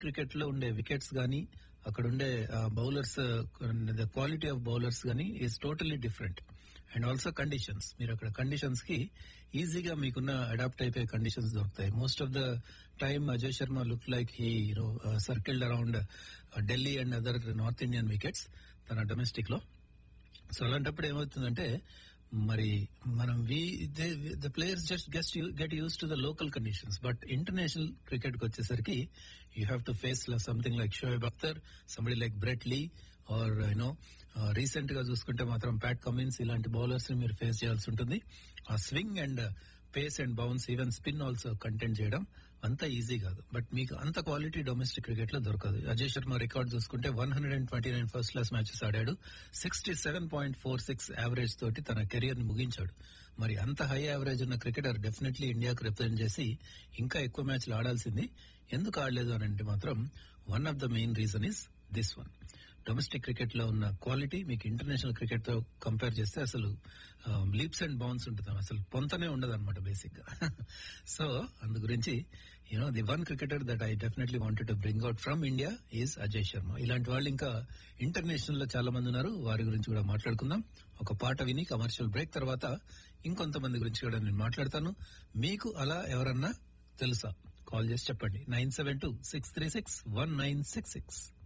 cricket లో ఉండే wickets గానీ అక్కడ ఉండే bowlers the quality of bowlers గానీ is totally different and also conditions మీరు అక్కడ కండిషన్స్ కి ఈజీగా మీకున్న అడాప్ట్ అయిపోయే కండిషన్స్ దొరుకుతాయి most of the time Ajay Sharma look like he you know circled around Delhi and other north Indian wickets తన డొమెస్టిక్ లో సో అలాంటప్పుడు ఏమవుతుందంటే మరి మనం we the players just guest get use to the local conditions but international cricket కి వచ్చేసరికి you have to face something like Shoaib Akhtar somebody like Brett Lee or you know recent గా చూసుకుంటే మాత్రం ప్యాట్ కమిన్స్ ఇలాంటి బౌలర్స్ ని మీరు ఫేస్ చేయాల్సి ఉంటుంది ఆ swing and pace and bounce even spin also content చేయడం అంత ఈజీ కాదు బట్ మీకు అంత క్వాలిటీ డొమెస్టిక్ క్రికెట్ లో దొరకదు అజయ్ శర్మ రికార్డ్ చూసుకుంటే one hundred and twenty nine first class matches ఆడాడు sixty seven point four six average తోటి తన కెరియర్ ని ముగించాడు మరి అంత హై యావరేజ్ ఉన్న క్రికెటర్ డెఫినెట్లీ ఇండియాకు రిప్రజెంట్ చేసి ఇంకా ఎక్కువ మ్యాచ్లు ఆడాల్సింది ఎందుకు ఆడలేదు అని అంటే మాత్రం one of the main reason is this one domestic cricket లో ఉన్న క్వాలిటీ మీకు ఇంటర్నేషనల్ క్రికెట్ తో కంపేర్ చేస్తే అసలు లీప్స్ అండ్ బౌన్స్ ఉంటుంది అసలు పొంతనే ఉండదు అనమాట బేసిక్ గా సో అందు గురించి you know the one cricketer that I definitely wanted to bring out from India is Ajay Sharma ఇలాంటి వాళ్ళు ఇంకా ఇంటర్నేషనల్ లో చాలా మంది ఉన్నారు వారి గురించి కూడా మాట్లాడుకుందాం ఒక పాట విని కమర్షియల్ బ్రేక్ తర్వాత ఇంకొంతమంది గురించి కూడా నేను మాట్లాడతాను మీకు అలా ఎవరన్నా తెలుసా కాల్ చేసి చెప్పండి nine seven two six three six one nine six six